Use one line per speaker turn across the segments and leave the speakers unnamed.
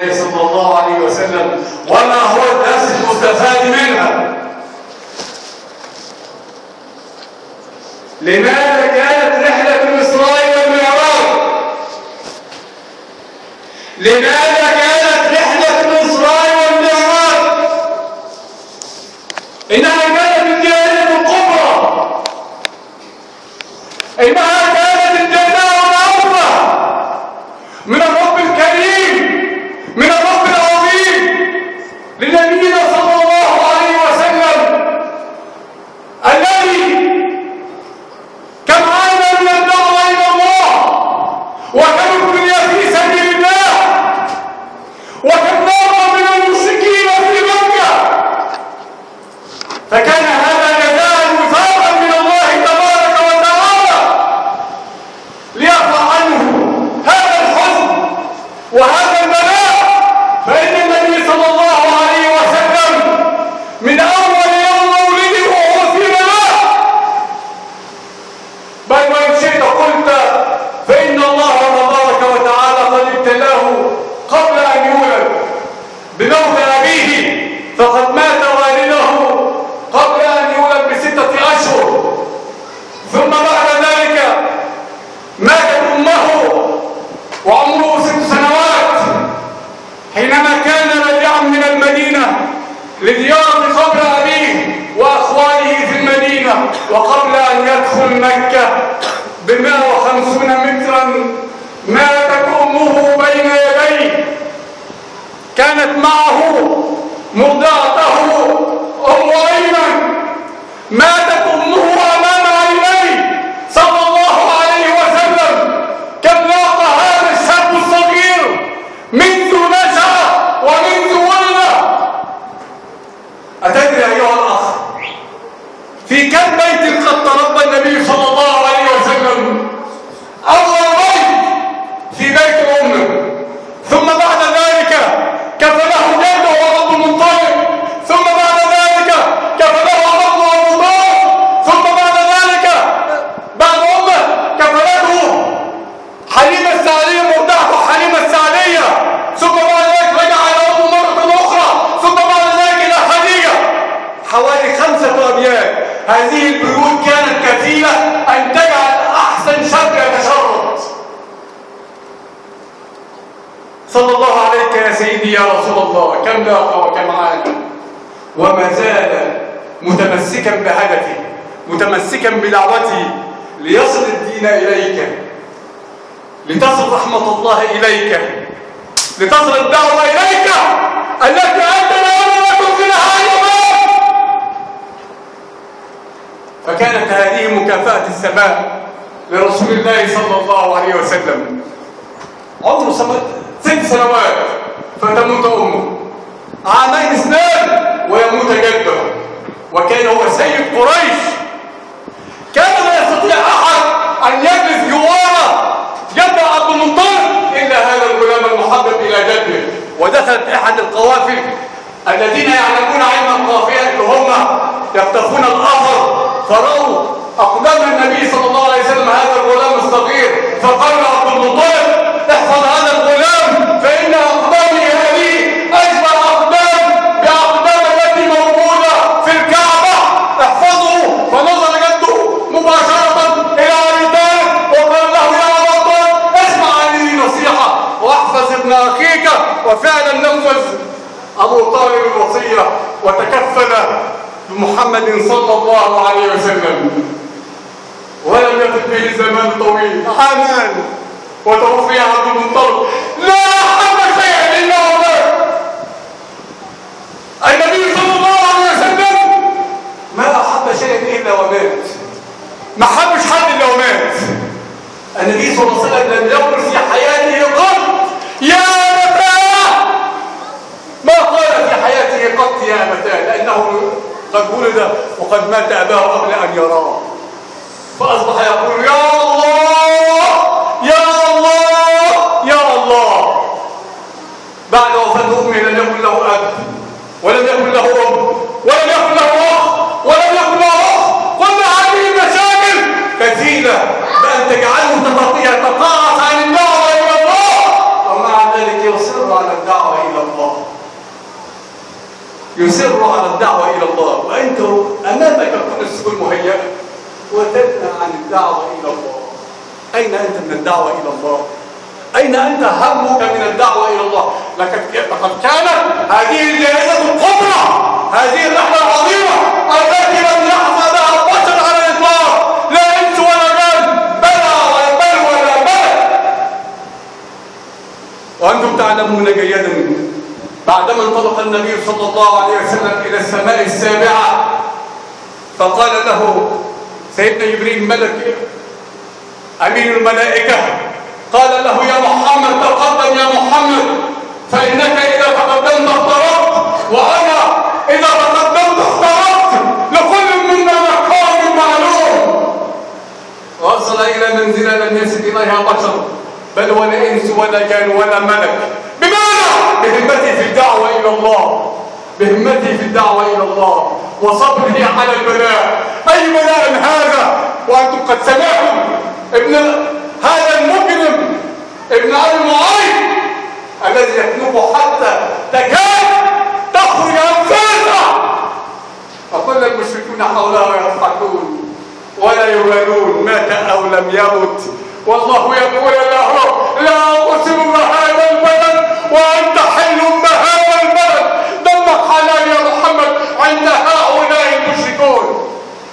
صلى الله عليه وسلم وما هو الدرس المستفاد منها لماذا كانت رحلة الإسراء والمعراج لماذا كانت رحلة الإسراء والمعراج إنها كانت الجاهلة الكبرى إنها كانت الجزاء الأكبر من الرب الكريم من الرب العظيم لنبينا صلى الله عليه وسلم الذي كم عانى من الدعوة إلى الله وكم ابتلي في سبيل الله وكم نار من المشركين في مكة فكان هذا جزاء وفاقا من الله تبارك وتعالى ليرفع عنه هذا الحزن وهذا البلاء فإن النبي صلى الله عليه وسلم من أول يوم مولده وهو في بلاء بل وإن شئت قلت فإن الله تبارك وتعالى قد ابتلاه قبل أن يولد بموت أبيه فقد مات والده قبل أن يولد بستة أشهر ثم بعد ذلك ماتت أمه وعمره ست سنوات حينما كان راجعا من المدينة لزيارة قبر أبيه وأخوانه في المدينة وقبل أن يدخل مكة بمائة وخمسون مترا ماتت أمه بين يديه كانت معه مرضعته أم أيمن ماتت أمه أمام عينيه صلى الله عليه وسلم كم لاقى هذا الشاب الصغير منذ نشأ ومنذ ولد أتدري أيها الأخ في كم بيت قد تربى النبي صلى الله عليه وسلم أول بيت في بيت أمه ثم بعد ذلك كفله جده وأبو المطلب ثم بعد ذلك كفله أبوه أبو طالب ثم بعد ذلك بعد أمه كفلته حليمة السعدية مرضعته حليمة السعدية ثم بعد ذلك رجع إلى أمه مرة أخرى ثم بعد ذلك إلى خديجة حوالي خمسة أبيات هذه البيوت كانت كفيلة أن تجعل أحسن شاب يتشرد صلى الله عليك يا سيدي يا رسول الله كم لاقى وكم عانى وما زال متمسكا بهدفه متمسكا بدعوته ليصل الدين إليك لتصل رحمة الله إليك لتصل الدعوة إليك التي أنت لا تنزلها يوم فكانت هذه مكافأة السماء لرسول الله صلى الله عليه وسلم عمره سمت ست سنوات فتموت أمه عامين اثنان ويموت جده وكان هو سيد قريش كان لا يستطيع أحد أن يجلس جواره جد عبد المطلب إلا هذا الغلام المحبب إلى جده ودخلت أحد القوافل الذين يعلمون علم القافية اللي هم يقتفون الأثر فرأوا أقدام النبي صلى الله عليه وسلم هذا الغلام الصغير فقال عبد المطلب احفظ هذا الغلام فإن أقدامي هذه أشبه أقدام بأقدام التي موجودة في الكعبة احفظه فنظر جده مباشرة إلى أبي طالب وقال له يا أبا طالب اسمع هذه نصيحة واحفظ ابن أخيك وفعلا نفذ أبو طالب الوصية وتكفل بمحمد صلى الله عليه وسلم ولم يفت به زمان طويل عامان وتوفي عبد المطلب لا أحب شيئا إلا هناك النبي صلى الله عليه وسلم ما أحب شيئا إلا ومات ما حبش حد إلا ومات النبي صلى الله عليه وسلم لم يقل في حياته قط يا متاه ما قال في حياته قط يا متاه لأنه قد ولد وقد مات أباه قبل أن يراه فأصبح يقول يا الله يا الله يا الله بعد وفاة أمه لم يكن له أب ولم يكن له أم ولم يكن له أخ ولم يكن له أخ كل هذه المشاكل كفيلة بأن تجعله تتقاعس عن الدعوة إلى الله ومع ذلك يصر على الدعوة الله يصر على الدعوة إلى الله وأنت أمامك كل السبل مهيئة وتنهى عن الدعوة إلى الله أين أنت من الدعوة إلى الله أين أنت همك من الدعوة إلى الله لقد لقد كانت هذه الجائزة الكبرى هذه الرحلة العظيمة التي لم يحظى بها البشر على الإطلاق لا إنس ولا جان بلى ولا بل ولا بل وأنتم تعلمون جيدا بعدما انطلق النبي صلى الله عليه وسلم إلى السماء السابعة فقال له سيدنا جبريل ملك أمين الملائكة قال له يا محمد تقدم يا محمد فإنك إذا تقدمت اخترقت وأنا إذا تقدمت اخترقت لكل منا مقام معلوم وصل إلى منزلة لم يصل إليها بشر بل ولا إنس ولا جان ولا ملك بماذا؟ بهمتي في الدعوة إلى الله بهمتي في الدعوة إلى الله وصبره على البلاء أي بلاء هذا وأنتم قد سمعتم ابن هذا المجرم ابن أبي معاذ الذي يكتب حتى تكاد تخرج أنفاسه فكل المشركون حوله يضحكون ولا يبالون مات أو لم يمت والله يقول له لا أقسم بهذا البلد وأنت حل بهذا البلد دمك حلال يا محمد عند هؤلاء المشركون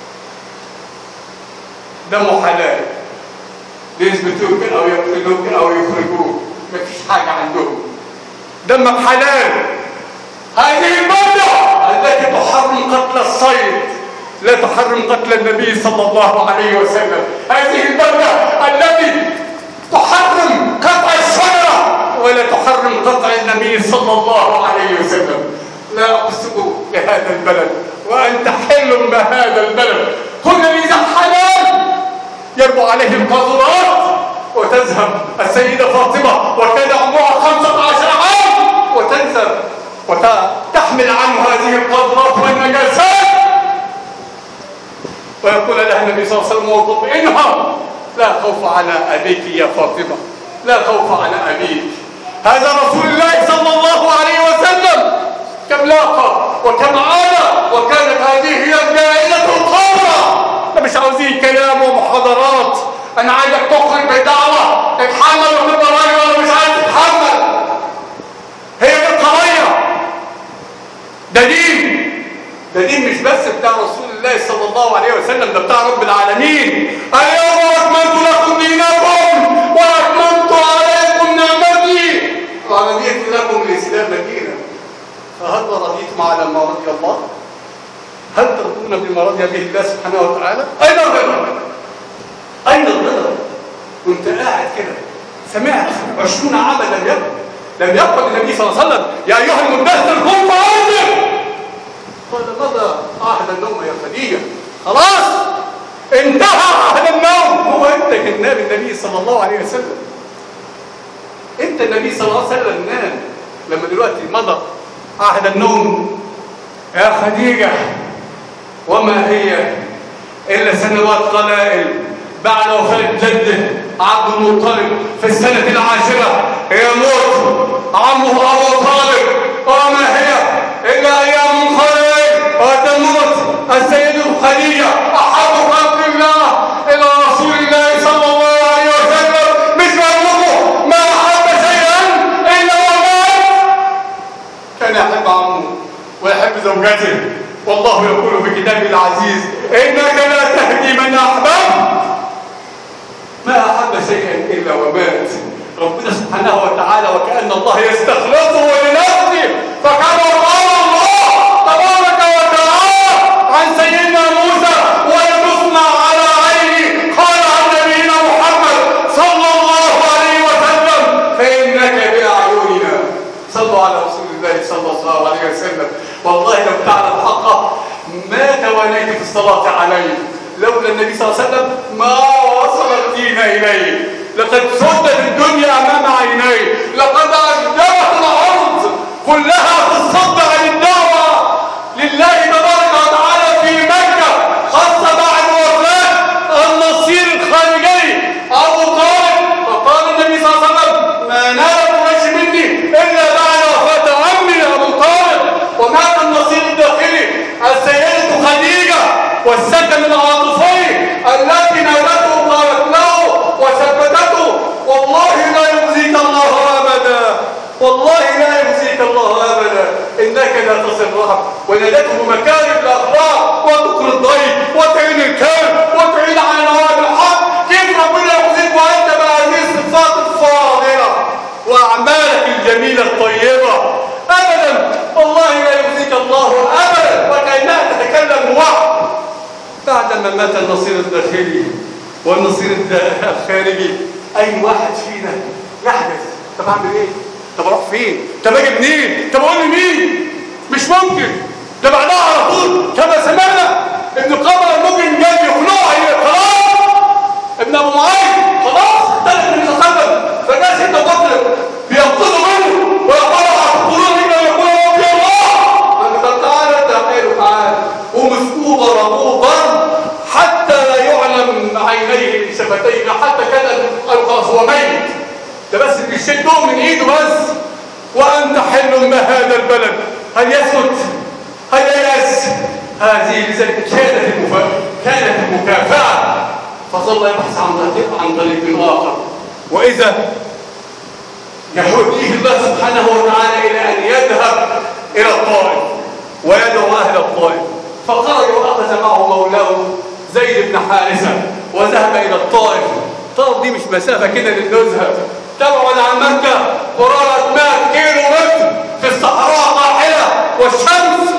دمه حلال يثبتوك أو يقتلوك أو يخرجوك مفيش حاجة عندهم دمك حلال هذه البلدة التي تحرم قتل الصيد لا تحرم قتل النبي صلى الله عليه وسلم هذه البلدة التي تحرم قطع الشجرة ولا تحرم قطع النبي صلى الله عليه وسلم لا أقسم بهذا البلد وأنت حل بهذا البلد كل ذي حلال يربو عليه القاذورات وتذهب السيدة فاطمة وكان عمرها خمسة عشر عام وتنزل وتحمل عنه هذه القاذورات والنجاسات ويقول لها النبي صلى الله عليه وسلم وطمئنها لا خوف على أبيك يا فاطمة لا خوف على أبيك هذا رسول الله صلى الله عليه وسلم كم لاقى وكم عانى وكانت هذه هي الجائزة الكبرى مش عاوزين كلام ومحاضرات انا عايزك تخرج بدعوة اتحمل وتبقى راجل ولا مش عايز تتحمل هي دي القضية ده دين ده دين مش بس بتاع رسول الله صلى الله عليه وسلم ده بتاع رب العالمين اليوم اكملت لكم دينكم واكملت عليكم نعمتي ورضيت لكم الاسلام دينا فهل رضيتم على ما رضي الله هل ترضون بما رضي به الله سبحانه وتعالى اين الرضا اين الرضا كنت قاعد كده سمعت عشرون عاما لم يكن لم يقل النبي صلى الله عليه وسلم يا ايها المدثر قم فانذر قال مضى عهد النوم يا خديجه خلاص انتهى عهد النوم هو انت كان نام النبي صلى الله عليه وسلم انت النبي صلى الله عليه وسلم نام لما دلوقتي مضى عهد النوم يا خديجه وما هي إلا سنوات قلائل بعد وفاة جده عبد المطلب في السنة العاشرة يموت عمه أبو طالب وما هي إلا أيام قليل وتموت السيدة خديجة أحب خلق الله إلى رسول الله صلى الله عليه وسلم مش مرمومه ما أحب شيئا إلا ومات كان يحب عمه ويحب زوجته والله يقول في كتابه العزيز إنك لا تهدي من أحببت ما أحب شيئا إلا ومات ربنا سبحانه وتعالى وكأن الله يستخلصه لنفسه فكما قال الله تبارك وتعالى عن سيدنا موسى ويتصنع على عيني قال عن نبينا محمد صلى الله عليه وسلم فإنك بأعيننا صلوا على رسول الله صلى الله عليه وسلم والله لو تعلم حقه ما توانيت في الصلاة عليه لولا النبي صلى الله عليه وسلم ما وصل الدين إليه لقد سدت الدنيا أمام عينيه لقد أجدبت الأرض كلها في الصد عن الدعوة لله تبارك وتعالى في مكة خاصة بعد وفاة النصير الخارجي أبو طالب فقال النبي صلى الله عليه وسلم ما نال قريش مني إلا بعد وفاة عمي والله لا يخزيك الله ابدا انك لا تصل الرحم ونادته مكارم الاخلاق وتكر الضيف وتعين الكرم وتعين على نواب الحق كيف ربنا يخزيك وانت بهذه الصفات الفاضله واعمالك الجميله الطيبه ابدا والله لا يخزيك الله ابدا وكانها تتكلم وحد بعدما مات النصير الداخلي والنصير الخارجي اي واحد فينا يحدث طب اعمل ايه طب اروح فين طب اجي منين طب اقول لمين مش ممكن ده بعدها على طول كما سمعنا ابن قمر ممكن جاي يخلعها خلاص ابن ابو معاذ خلاص اختلف من الخبر فجاء سيدنا بكر بينقذوا منه ويقول على القرون هنا ويقول ربي الله طب تعالى انت حلو تعالى ومسكوه ضربوه ضرب حتى لا يعلم عينيه شفتيه حتى كان هو ميت ده بس بيشدهم من ايده بس وانت حل ما هذا البلد هل يسكت هل ييأس هذه لذلك كانت المفا... كانت المكافأة فظل يبحث عن طريق عن طريق آخر وإذا يهديه الله سبحانه وتعالى إلى أن يذهب إلى الطائف ويدعو أهل الطائف فخرج وأخذ معه مولاه زيد بن حارثة وذهب إلى الطائف الطائف دي مش مسافة كده للنزهة تبعد عن مكة قرابة 100 كيلو متر في الصحراء قاحلة والشمس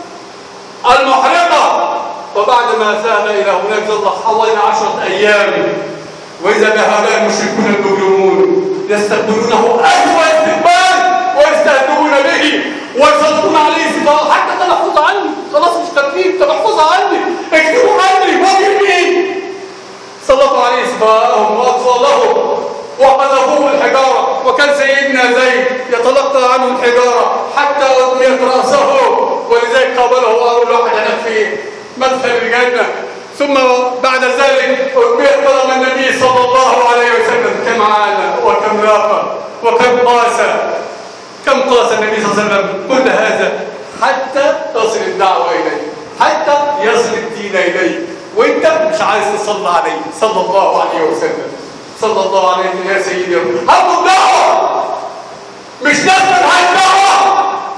المحرقة وبعد ما ذهب إلى هناك ظل حوالي عشرة أيام وإذا بهؤلاء المشركون المجرمون يستقبلونه أسوأ استقبال ويستهدون به ويصدقون عليه استقبال حتى تلحظ عني خلاص مش ترتيب تلحظ عني اكتبوا عني وجه مين سلطوا عليه سفاههم وأطفالهم وقذفوه الحجارة وكان سيدنا زيد يتلقى عنه الحجارة حتى أدميت رأسه ولذلك قابله أول واحد هناك في مدخل الجنة ثم بعد ذلك أدميت قدم النبي صلى الله عليه وسلم كم عانى وكم لاقى وكم قاس كم قاس النبي صلى الله عليه وسلم كل هذا حتى تصل الدعوة إليه حتى يصل الدين إليه وانت مش عايز تصلي عليه صلى الله عليه وسلم صلى الله عليه يا سيدي هم الدعوة مش نسل هاي الدعوة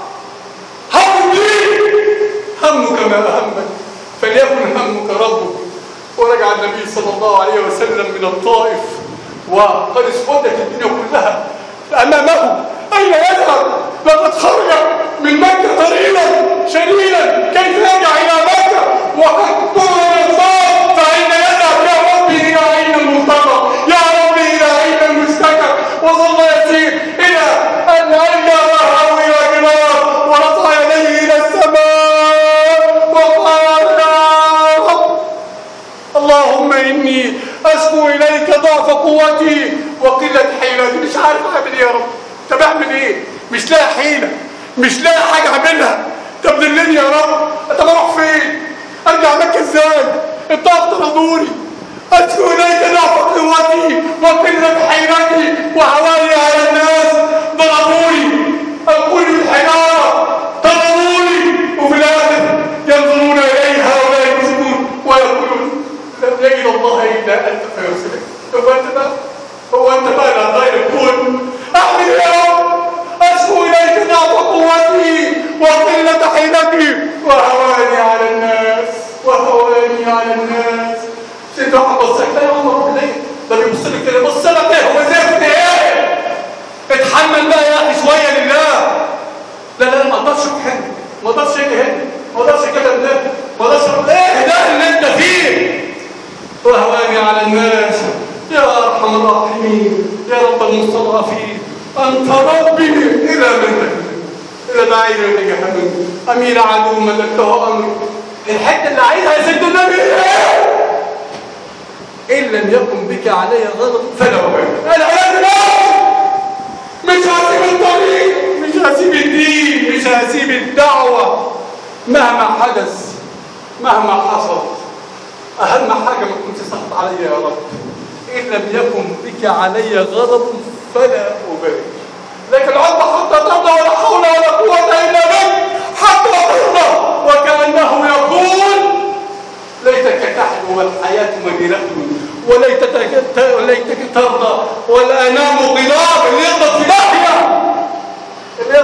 هم الدين همك ما أهمك فليكن همك ربك ورجع النبي صلى الله عليه وسلم من الطائف وقد اسودت الدنيا كلها أمامه أين يذهب؟ لقد خرج من مكة طريقا شديدا كيف يرجع إلى مكة وقد طول الصوت فأين يذهب يا ربي إلى أين المنتظر يا ربي إلى أين المشتكى وظل يسير إلى أن ألقى ظهره إلى جبال ورفع يديه إلى السماء وقال يا رب اللهم إني أشكو إليك ضعف قوتي وقلة حيلتي مش عارف أعمل إيه يا رب طب أعمل إيه مش لاقي حيلة مش لاقي حاجة أعملها طب دلني يا رب طب أروح فين أرجع مكة إزاي الضغط طردوني أشكو إليك ضعف قوتي وقلة حيلتي وهواني على الناس ضربوني أقول الحجارة ضربوني وفي الآخر ينظرون إلي هؤلاء المسلمون ويقولون لم يجد الله إلا أنت فيرسلك هو أنت بقى هو أنت بقى لا غير الكون أحمد يا رب أشكو إليك ضعف قوتي وقلة حيلتي وهواني على الناس وهواني على الناس سيدنا واحد بص لك يا عمر رب ليه ده بيبص لك كده بص لك ايه هو زفت ايه اتحمل بقى يا اخي شويه لله لا لا ما اقدرش اروح هنا ما اقدرش اجي هنا ما اقدرش كده ده ما اقدرش ايه ده اللي انت فيه وهواني على الناس يا ارحم الراحمين يا رب المستضعفين انت ربي الى من تكلم الى بعيد من جهنم امير عدو ملكته امري الحته اللي عايزها يا سيد النبي ايه إن لم يكن بك علي غضب فلا أبالي العياذ بالله مش هسيب الطريق مش هسيب الدين مش هسيب الدعوة مهما حدث مهما حصل أهم حاجة ما كنت سخط علي يا رب إن لم يكن بك علي غضب فلا أبالي لكن العرض حتى ترضى ولا حول ولا قوة إلا بك حتى ترضى وكأنه يقول ليتك تحلو والحياة مدينة وليتك وليتك ترضى والأنام غلاب يرضى في داهية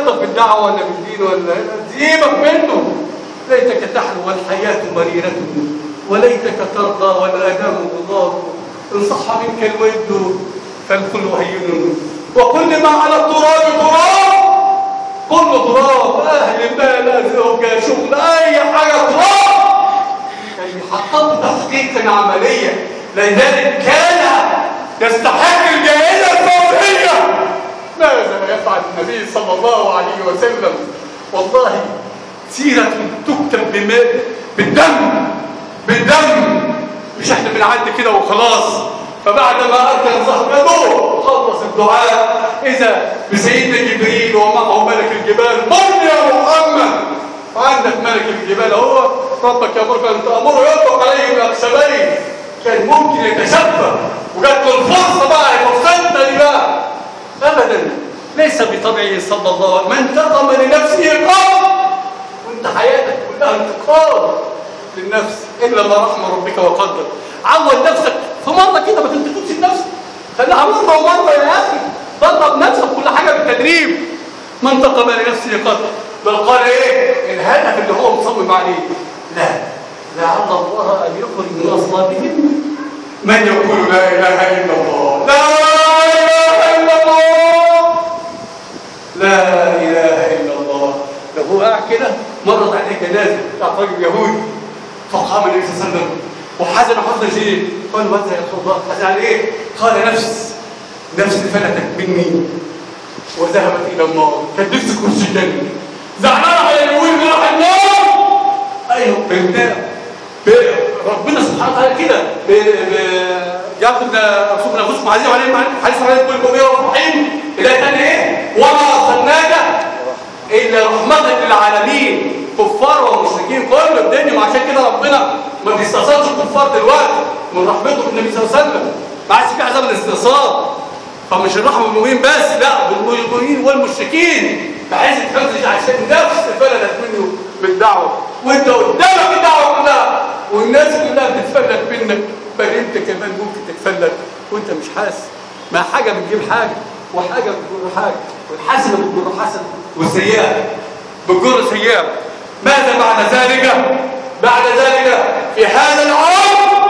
يلا في الدعوة ولا في الدين ولا سيبك منه ليتك تحلو والحياة مريرة وليتك ترضى والآدام غضاب إن صح منك الود فالكل هين وكل ما على التراب تراب كل تراب أهل مال زوجة شغل أي حاجة تراب كي حققوا تحقيقا عمليا لذلك كان يستحق الجائزة الفورية ماذا يفعل النبي صلى الله عليه وسلم والله سيرة تكتب بماء بالدم بالدم مش احنا بنعدي كده وخلاص فبعد ما أركن ظهره خلص الدعاء إذا بسيدنا جبريل ومعه ملك الجبال قل يا محمد عندك ملك الجبال اهو ربك يامرك ان تامره يطلق عليه باقسمين كان ممكن يتشفى وجات له الفرصه بقى فرصتنا دي بقى ابدا ليس بطبعه صلى الله عليه وسلم من انتقم لنفسه قام وانت حياتك كلها انتقام للنفس الا ما رحم ربك وقدر عود نفسك في مره كده ما تنتقمش لنفسك خليها مره ومره يا اخي درب نفسك كل حاجه بالتدريب ما انتقم لنفسه قدر بل قال ايه الهدف اللي هو مصمم عليه لا لعل الله ان يخرج من اصلابهم من يقول لا اله الا الله لا اله الا الله لا اله الا الله لو هو قاعد كده مرت عليه جنازه بتاع راجل يهودي فقام النبي صلى الله عليه وسلم وحزن حزن شديد قال ماذا يا رسول الله حزن على ايه؟ قال نفس نفس فلتت مني وذهبت الى النار كان نفسي تخش الجنه زعلان على اليهود راح النار ايوه بنتاع ربنا سبحانه وتعالى كده ياخد رسول نفسكم عزيز عليه حديث عليه كل كبير ورحيم الى ثاني ايه وما ارسلناك الا رحمه للعالمين كفار ومشركين كل الدنيا وعشان كده ربنا ما بيستأصلش الكفار دلوقتي من رحمته بالنبي صلى الله عليه وسلم ما عادش في عذاب الاستئصال فمش الرحمه بالمؤمنين بس لا بالمؤمنين والمشركين بحيث تحفظ عشان نفس فلتت منه بالدعوه وانت قدامك الدعوه كلها والناس كلها بتتفلت منك بل انت كمان ممكن تتفلت وانت مش حاسس ما حاجه بتجيب حاجه وحاجه بتجر حاجه والحسنه بتجر حسنه والسيئه بتجر سيئه ماذا بعد ذلك؟ بعد ذلك في هذا العام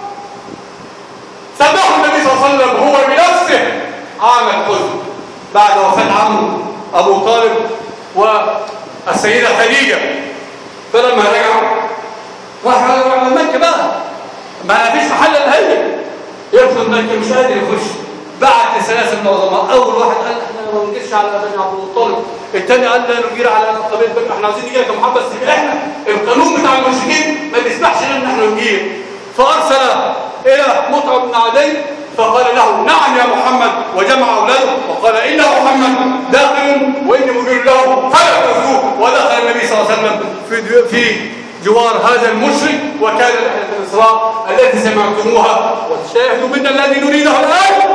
سماه النبي صلى الله عليه وسلم هو بنفسه عام الحزن بعد وفاة عمه أبو طالب والسيدة خديجة فلما رجعوا راح على مكة بقى ما فيش محل الا هي يدخل مكة مش قادر يخش بعت سلاسل العظماء أول واحد قال احنا ما نجيش على بني عبد المطلب الثاني قال لا نجير على قبيلة بني احنا عاوزين نجي لك يا محمد بس احنا القانون بتاع المشركين ما بيسمحش لنا ان احنا نجير فأرسل إلى مطعم بن عدي فقال له نعم يا محمد وجمع أولاده وقال إن محمد داخل وإني مجير له فلا تنسوه ودخل النبي صلى الله عليه وسلم في في جوار هذا المشرك وكان رحلة الإسراء التي سمعتموها والشاهد منا الذي نريده الآن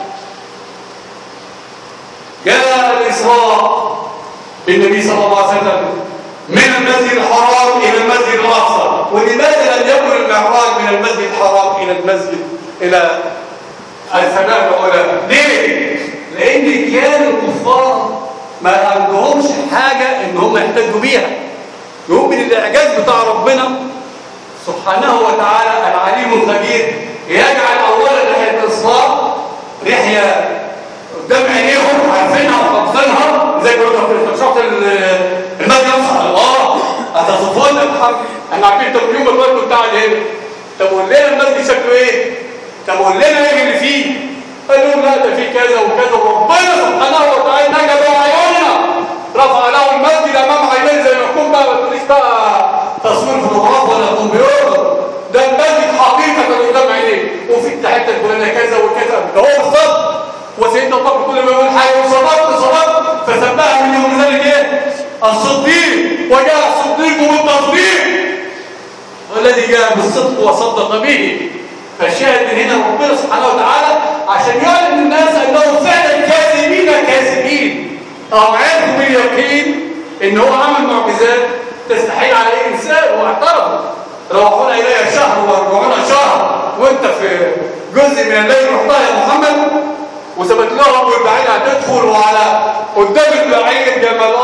جاء الإسراء بالنبي صلى الله عليه وسلم من المسجد الحرام إلى المسجد الأقصى ولماذا لم يكن المعراج من المسجد الحرام إلى المسجد إلى السماء العلى ليه؟ لأن كانوا الكفار ما عندهمش حاجة إن هم يحتاجوا بيها يقوم من الإعجاز بتاع ربنا سبحانه وتعالى العليم الخبير يجعل أولا رحلة الإصلاح رحلة قدام عينيهم عارفينها وحافظينها زي ما قلنا في شرط المجلس الله هتصفون الحرب احنا عارفين طب اليوم الوقت بتاع هنا طب قول لنا المسجد شكله ايه؟ طب قول لنا ايه اللي فيه؟ قال لهم لا ده فيه كذا وكذا وربنا سبحانه وتعالى نجد عيوننا رفع له المسجد امام عينيه زي ما يكون بقى ما تقوليش بقى تصوير فوتوغراف ولا كمبيوتر ده المسجد حقيقه قدام عينيه وفي الحته الفلانيه كذا وكذا ده هو بالظبط وسيدنا ابو بكر كل ما يقول حاجه وصدقت صدقت فسماها من يوم ذلك ايه؟ الصديق وجاء الصديق بالتصديق والذي جاء بالصدق وصدق به فالشاهد من هنا ربنا سبحانه وتعالى عشان يعلم الناس انهم فعلا كاذبين كاذبين هم عرفوا باليقين ان هو عمل معجزات تستحيل على اي انسان واعترفوا روحونا الي شهر وارجعونا شهر وانت في جزء من الليل رحتها يا محمد وثبت لهم والبعيد هتدخل وعلى قدام البعيد جمال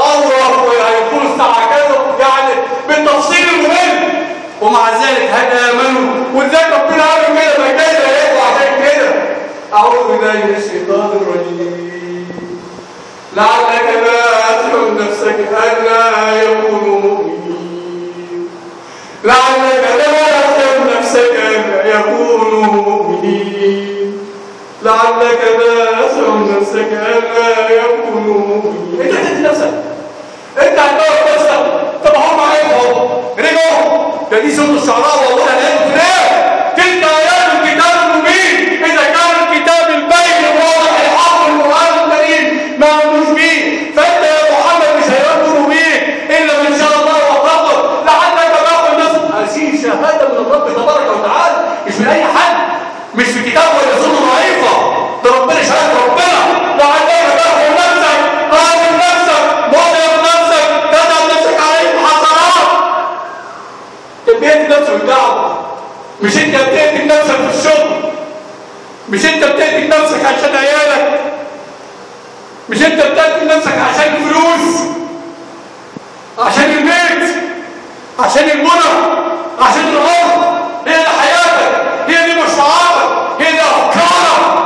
لعلك باخع نفسك ألا يكونوا مؤمنين لعلك باخع نفسك ألا يكونوا مؤمنين لعلك باخع نفسك ألا يكونوا مؤمنين انت هتدي نفسك انت هتدور نفسك طب هم عيبهم رجعوا ده دي سنة الشعراء والله لا ليه تلك آيات الكتاب المبين إذا كان الكتاب البين الواضح الحق القرآن الكريم ما عندوش بيه فأنت يا محمد مش هيأمر بيه إلا من شاء الله وقدر لعلك باقي النفس هذه شهادة من الرب تبارك وتعالى مش من أي حد مش في كتاب ولا سنة ضعيفة ده ربنا شهادة ربنا لعلك باقي نفسك قابل نفسك مضيب نفسك تدعم نفسك عليك حسرات تبيت نفسك الدعوة مش انت بتقتل نفسك في الشغل مش انت بتقتل نفسك عشان عيالك مش انت بتقتل نفسك عشان الفلوس عشان البيت عشان المنى عشان الارض هي دي حياتك هي دي مشروعاتك هي دي افكارك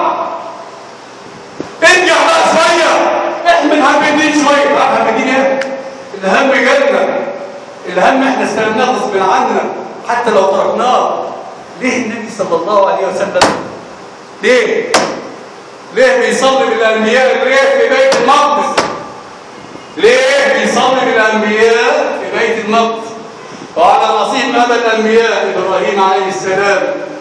ارجع بقى شويه احمل هم الدين شويه بقى هم الدين ايه الهم جالنا الهم احنا استلمناه غصب عننا حتى لو تركناه ليه النبي صلى الله عليه وسلم ليه ليه بيصلي بالانبياء ليه في بيت المقدس ليه بيصلي بالانبياء في بيت المقدس وعلى نصيب ابا الانبياء ابراهيم عليه السلام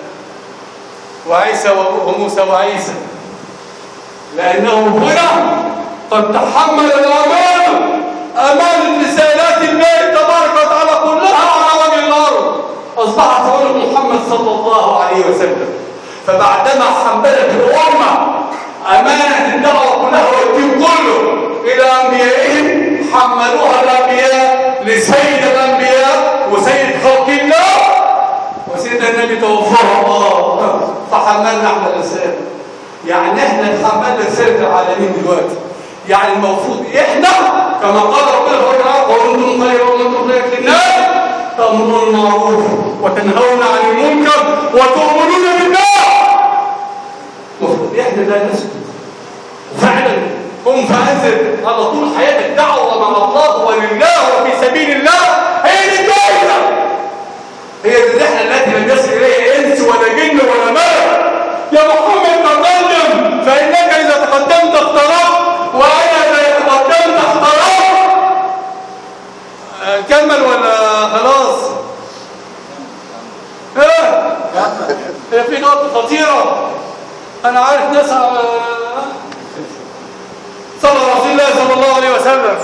وعيسى وموسى وعيسى لانه هنا قد تحمل الامانه امانه رسالات الله تبارك وتعالى كلها على وجه الارض أصبحت عنق محمد صلى الله عليه وسلم فبعدما حملت الأمة أمانة الدعوة كلها والدين كله إلى أنبيائهم حملوها الأنبياء لسيد الأنبياء وسيد خلق الله وسيدنا النبي توفاه الله فحملنا احنا الرسالة يعني احنا اتحملنا رسالة العالمين دلوقتي يعني المفروض احنا كما قال ربنا سبحانه وتعالى وانتم خير وانتم خير للناس تأمرون المعروف وتنهون عن المنكر وتؤمنون بالله المفروض احنا لا نسكت فعلا قم فانزل على طول حياتك دعوه مع الله ولله وفي سبيل الله هي دي الجائزه هي دي الرحله التي لم يصل اليها انس ولا جن ولا ملك يا محمد تقدم فانك اذا تقدمت اخترت وانا اذا تقدمت اخترت كمل ولا خلاص ايه هي في نقطة خطيرة انا عارف ناس صلى رسول الله صلى الله عليه وسلم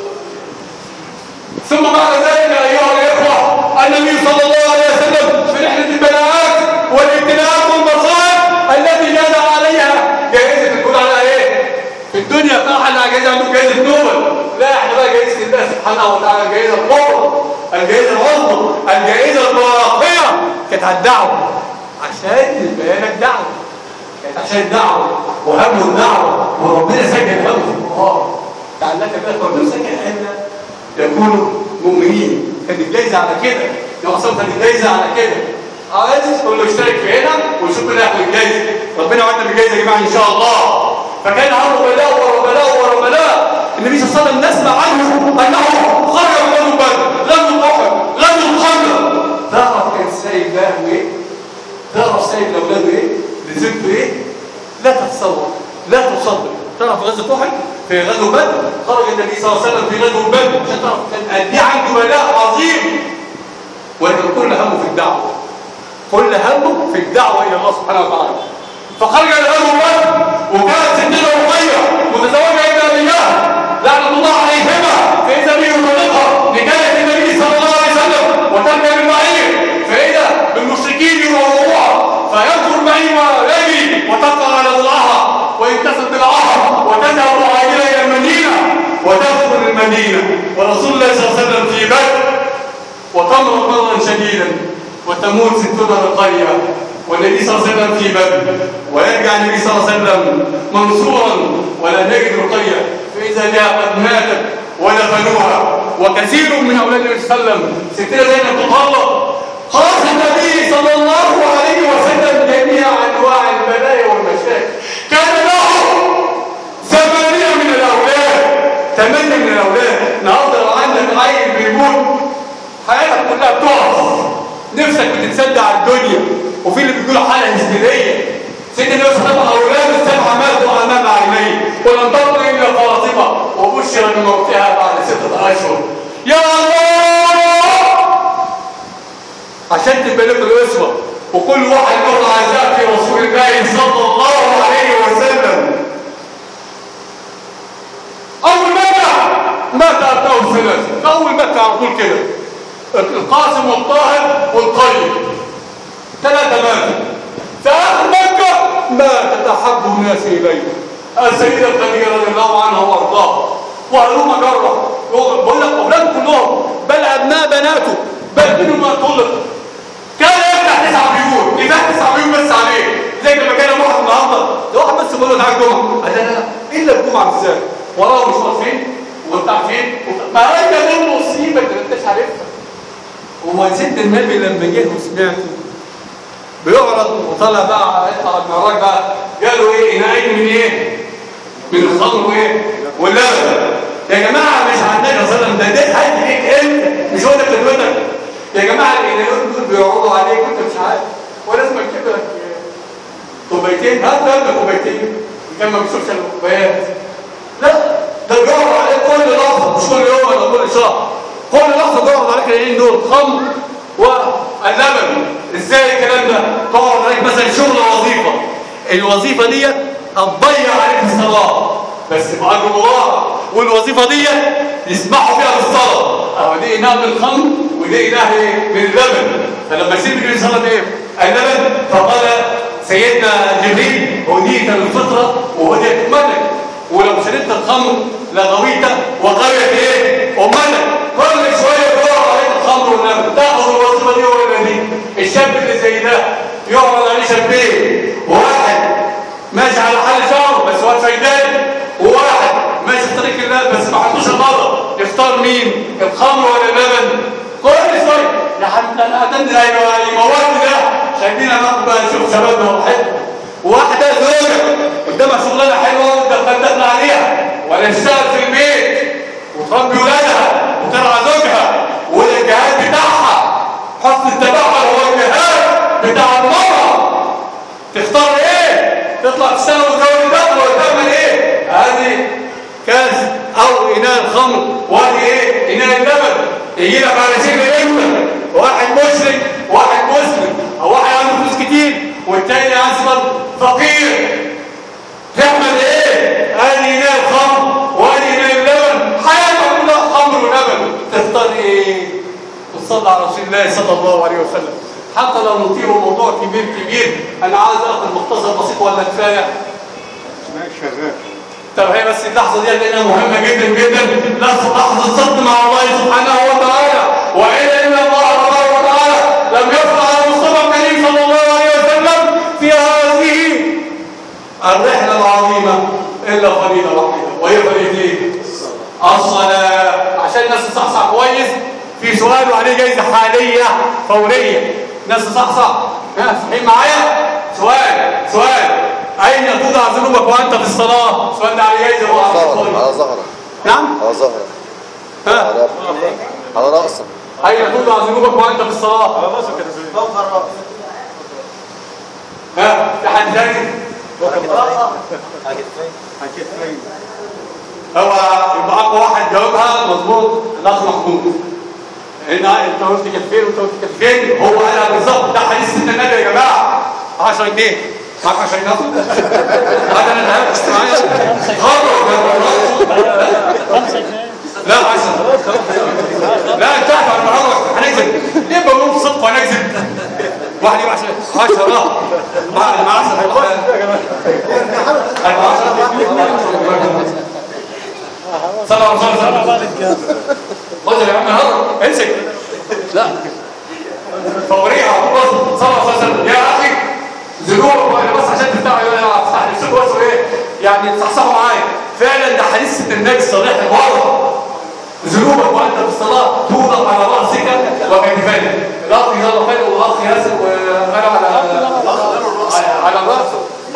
ثم بعد ذلك ايها الاخوة النبي صلى الله عليه وسلم في رحلة البلاءات والابتلاءات والمصائب التي نادى عليها جائزة تكون على ايه في الدنيا في احد جائزة عنده جائزة نوبل لا احنا بقى جائزة الله سبحانه وتعالى الجائزة الكبرى الجائزة العظمى الجائزة الراقية كانت على الدعوة عشان يبقى لك دعوة كانت عشان الدعوة وهم الدعوة وربنا سجل همه في القرآن تعلق بقى ربنا سجل احنا يكونوا مؤمنين كانت الجائزة على كده لو اصلا كانت الجائزة على كده عايز تقول له اشترك في هنا وشوف لنا احنا الجائزة ربنا وعدنا بالجائزة يا جماعة ان شاء الله فكان عمرو بلاء ورا بلاء ورا بلاء النبي صلى الله عليه وسلم نسمع عنه انه خرج من غزوه بدر غزوه احد غزوه الخندق تعرف كان سايب له ايه تعرف سايب لاولاده ايه لزوجته ايه لا تتصور لا تصدق تعرف غزوه احد في غزوه بدر خرج النبي صلى الله عليه وسلم في غزوه بدر عشان تعرف كان قد ايه عنده بلاء عظيم ولكن كل همه في الدعوه كل همه في الدعوه الى الله سبحانه وتعالى فخرج الأمر بدر وكانت ستنا رقية متزوجة ابن أبيها لعنة الله عليهما فإذا به يطلقها لكانت النبي صلى الله عليه وسلم وتركب المعين فإذا بالمشركين يروعوها فينظر المعين ويجري وتقع على ضلعها وينتصر ضلعها وتذهب معاجلة إلى المدينة وتدخل المدينة ورسول الله صلى الله عليه وسلم في بدر وتمرض مرضا شديدا وتموت ستنا رقية والنبي صلى الله عليه وسلم في بدر ويرجع النبي صلى الله عليه وسلم منصورا ولا نجد رقية فإذا جاء قد ماتت ودفنوها وكثير من أولاد النبي صلى الله عليه وسلم ستنا زينب تطلق خاص النبي صلى الله عليه وسلم جميع أنواع البلايا والمشاكل كان له ثمانية من الأولاد نفسك بتتصدى على الدنيا وفي اللي بيقولوا حاله هستيريه سيدنا النبي صلى الله عليه وسلم اولاد السبعه ماتوا امام عينيه ولم ترضى الا فاطمه وبشر بموتها بعد سته اشهر يا الله عشان تبقى لكم الاسوه وكل واحد له العزاء في رسول الله صلى الله عليه وسلم اول مكه مات ابناء الثلاثه اول مكه على طول كده القاسم والطاهر والطيب ثلاثه ماتوا في اخر مكه ماتت احب الناس اليه السيده الخديجه رضي الله عنها وارضاها وهلوم جره بقول لك اولاده كلهم بل ابناء بناته بل منهم ما طلق كان يفتح تسع بيوت يفتح تسع بيوت بس عليه زي لما كان واحد النهارده ده واحد بس بيقول له تعالى الجمعه قال لا لا الا الجمعه بالذات وراه مش واقفين وبتاع فين ما انت دي مصيبه انت ما انتش عارفها هو سيد النبي لما جه وسمعته بيعرض وطلع بقى يطلع المعراج بقى قالوا ايه اناءين من ايه؟ من الخمر وايه؟ واللبن يا جماعه مش عندنا صلاه ده ده هات ليك انت مش هو ده خدمتك يا جماعه الاناءين دول بيعرضوا عليك وانت مش عارف ولازم اكتب لك كوبايتين هات ده كوبايتين كان ما بيشوفش الا كوبايات لا ده بيعرض عليك كل لحظه مش كل يوم ولا كل شهر كل لحظه بيعرض عليك العين دول خمر واللبن ازاي الكلام ده تعرض عليك مثلا شغل وظيفه الوظيفه ديت هتضيع عليك الصلاه بس باجر الله والوظيفه ديت يسمحوا فيها بالصلاه اهو دي اناء من الخمر ودي اناء ايه من اللبن فلما سيدنا النبي صلى الله عليه وسلم ايه اللبن فقال سيدنا جبريل هديت الفطره وهديت امتك ولو شربت الخمر لغويت وغويت ايه امتك كل شويه بيقع عليك الخمر واللبن تاخذ الوظيفه دي ولا دي الشاب اللي زي ده يعرض عليه شابين واحد ماشي على حال شعره بس هو فايداني وواحد ماشي في طريق الله بس ما عندوش النظر يختار مين الخمر ولا اللبن كل شويه يا حبيبي انا اتمنى ايوه يموتني ده خلينا ناخد بقى نشوف شبابنا وحد واحده زوجه قدامها شغلانه حلوه وانت خدتنا عليها ولا تشتغل في البيت وتربي ولادها وترعى زوجها والجهاد بتاعها حسن التبعها هو الجهاد بتاع المرأة تختار ايه تطلع تشتغل وتزود الدخل وتعمل ايه هذه كاس او اناء الخمر وهذه ايه اناء اللبن يجي لك على شكل انت واحد مشرك واحد مسلم او واحد عنده فلوس كتير والتاني اصلا فقير تعمل ايه هذه اناء الخمر وهذه اناء اللبن حياتك كلها خمر ولبن تختار ايه وصلى على رسول الله صلى الله عليه وسلم حتى لو نطير موضوع كبير كبير انا عايز اخد مختصر بسيط ولا كفايه
ماشي شغال
طب هي بس اللحظه دي لانها مهمه جدا جدا لحظه لحظه صدق مع الله سبحانه وتعالى والا ان الله تبارك وتعالى لم يفعل على المصطفى الكريم صلى الله عليه وسلم في هذه الرحله العظيمه الا فريضه واحده وهي فريضه ايه؟ الصلاه عشان الناس تصحصح كويس في سؤال وعليه جايزه حاليه فوريه ناس تصحصح ها صحيح معايا سؤال سؤال اين توضع ذنوبك وانت في الصلاه سؤال ده عليه جايزه هو على
ظهر
الفاضي.
على ظهرك
نعم
على ظهرك
ها
على على رأسك
اين توضع ذنوبك وانت في الصلاه
على راسك كده زي فوق الراس
ها في حد ثاني
كتفين
هو يبقى اقوى واحد جاوبها مظبوط الاخ محمود هنا انت قلت كتفين وانت قلت كتفين هو قالها بالظبط ده حديث سيدنا النبي يا جماعه 10 جنيه معاك 10 جنيه هذا انا تعبت معايا غلط لا 10 لا انت على المروح هنكذب ليه بقول صدق وهنكذب واحد يبقى 10 10 مع مع 10 صلى الله عليه وسلم خد يا عم هرب امسك لا فوريه على طول صلى الله عليه وسلم يا اخي ذنوبك بس عشان تفتحوا تفتح نفسكم بس ايه يعني تصحصحوا معايا فعلا ده حديث سيدنا النبي الصريح الواضح ذنوبك وانت في الصلاه توضع على راسك وكتفيك الاخ يلا خير والاخ ياسر وانا على على الراس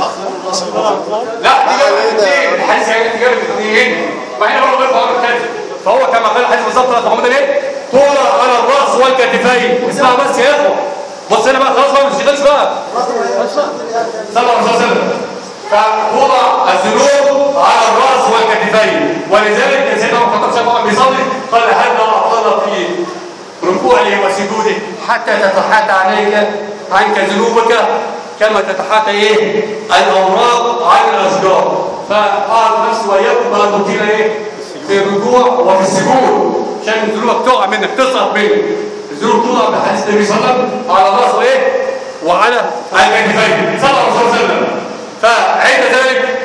لا دي جابت الاثنين الحديث يعني جابت الاثنين ما احنا برضه بنرفع الكتف فهو كما قال الحديث بالظبط يا محمد ايه طول على الراس والكتفين اسمع بس يا اخوه بص هنا بقى خلاص بقى ما تشتغلش بقى صلى الله عليه وسلم فوضع الذنوب على الراس والكتفين ولذلك سيدنا عمر الخطاب شافه بيصلي قال هذا اعطانا في ركوعه وسجوده حتى تتحاتى عليك عنك ذنوبك كما تتحاتى ايه الاوراق عن الاشجار فقال نفسه واياكم بقى تطيل ايه في الركوع وفي السجود عشان ذنوبك تقع منك تسقط منك الذنوب تقع بحديث النبي صلى الله عليه وسلم على الراس وايه وعلى الكتفين صلى الله عليه وسلم فعند ذلك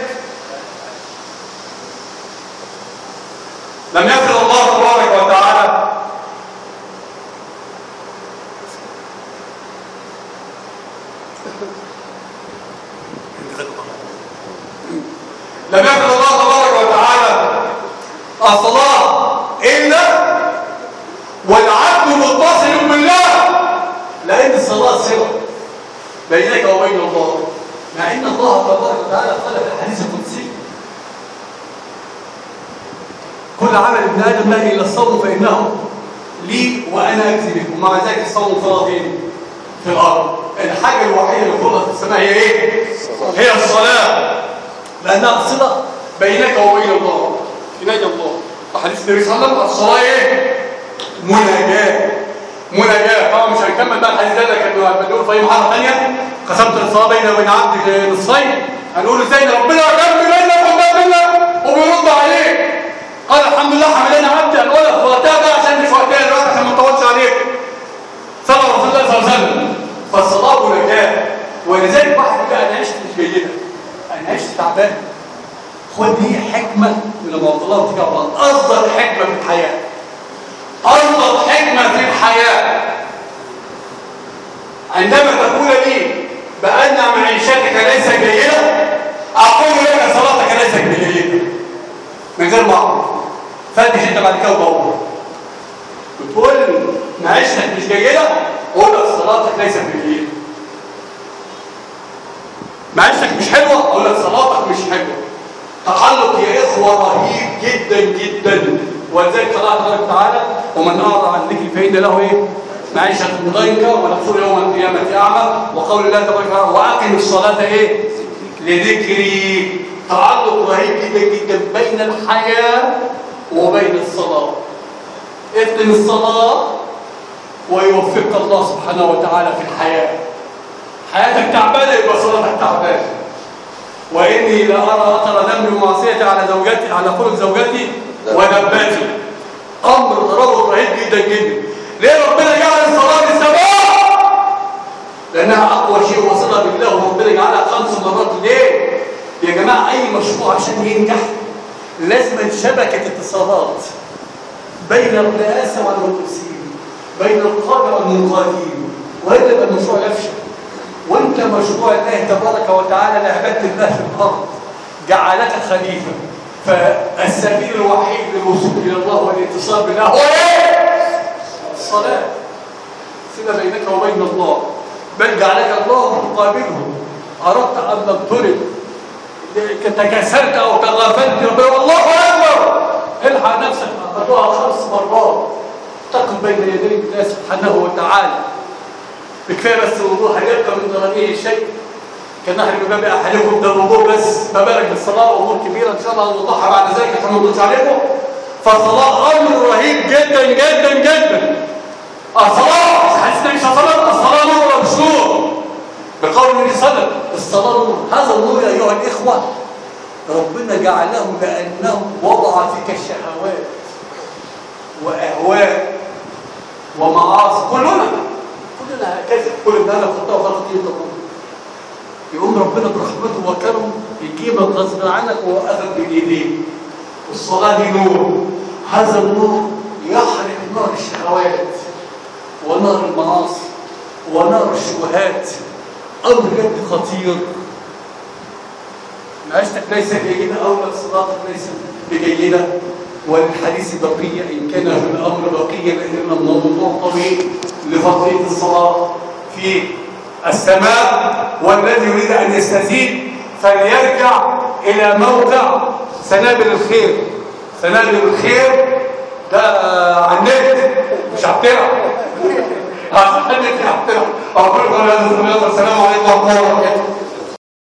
لم يفرض الله تبارك وتعالى لم يفرض الله تبارك وتعالى الصلاة إلا والعبد متصل بالله لأن الصلاة سوى بينك وبين الله مع ان الله تبارك وتعالى قال في الحديث القدسي كل عمل ابن ادم لا الا الصوم فانه لي وانا اجزي به ومع ذلك الصوم فرضين في الارض الحاجه الوحيده اللي فرضت في السماء هي ايه؟ هي الصلاه لانها صله بينك وبين الله ينادي الله وحديث النبي صلى الله عليه وسلم الصلاه ايه؟ مناجاه مناجاه طبعا مش هنكمل بقى الحديث ده لكن بنقول في مره ثانيه قسمت الصلاه بيني وبين عبدي نصفين هنقول ازاي ان ربنا يكمل بينك وبين وبيرد عليك قال الحمد لله حملنا عبدي الاولى في وقتها بقى عشان مش وقتها دلوقتي عشان ما نطولش عليك صلى رسول الله صلى الله عليه وسلم فالصلاه مناجاه ولذلك واحد يقول انا عشت مش جيده انا عشت تعبان خد دي حكمه من المعضلات دي افضل حكمه في الحياه افضل حكمه في الحياه عندما تقول لي بأن معيشتك ليست جيدة أقول لك صلاتك ليست بجيدة من غير معروف فتش انت بعد كده ودور بتقول معيشتك مش جيدة قول لك صلاتك ليست بجيدة معيشتك مش حلوة اقول لك صلاتك مش حلوة تعلق يا إخوة رهيب جدا جدا ولذلك قال الله تبارك وتعالى ومن أعرض عن ذكري فإن له إيه؟ معيشة ضيقة ونحصر يوم القيامة أعمى وقول الله تبارك وتعالى وأقم الصلاة إيه؟ لذكري تعلق رهيب جدا جدا بين الحياة وبين الصلاة اقم الصلاة ويوفقك الله سبحانه وتعالى في الحياة حياتك تعبانة يبقى صلاتك تعبانة وإني لأرى أثر ذنبي ومعصيتي على زوجتي على خلق زوجتي ودباتي أمر ضرره رهيب جدا جدا ليه ربنا جعل الصلاة للسماء؟ لأنها أقوى شيء وصلها بالله وربنا جعلها خمس مرات ليه؟ يا جماعة أي مشروع عشان ينجح لازم شبكة اتصالات بين الرئاسة والمدرسين بين القادة والمنقادين وإلا يبقى المشروع يفشل وانت مشروع الله تبارك وتعالى لعبادة الله في الأرض جعلك خليفة فالسبيل الوحيد للوصول إلى الله والاتصال بالله هو إيه؟ الصلاة صلة بينك وبين الله بل جعلك الله مقابله أردت أن لم ترد تكسرت أو تغافلت ربنا الله أكبر الحق نفسك أخذوها خمس مرات تقف بين يدي الله سبحانه وتعالى بكفاية بس الوضوء هيبقى من ضرريه شيء كنهر من باب أحدكم ده الوضوء بس ما بالك بالصلاة أمور كبيرة إن شاء الله نوضحها بعد ذلك عشان ما نطولش عليكم فالصلاة أمر رهيب جدا جدا جدا الصلاة حديث مش صلاة الصلاة نور مش نور بقول النبي صلى الله عليه وسلم الصلاة نور هذا النور يا أيها الإخوة ربنا جعله لأنه وضع فيك الشهوات وأهواء ومعاصي كلنا كلنا هكذا كل ابن آدم خطأ وخطأ يطلق يقوم ربنا برحمته وكرمه يجيبك غصب عنك ووقفك بالايدين والصلاه دي نور هذا النور يحرق نار الشهوات ونار المعاصي ونار الشبهات امر جد خطير معيشتك ليست جيده او صلاتك ليست بجيده وللحديث بقيه ان كان في الامر بقيه لان الموضوع طويل لفضيله الصلاه في السماء والذي يريد أن يستزيد فليرجع إلى موقع سنابل الخير سنابل الخير ده على النت مش على الترع على النت على الترع أقول قولي هذا السلام عليكم ورحمة الله وبركاته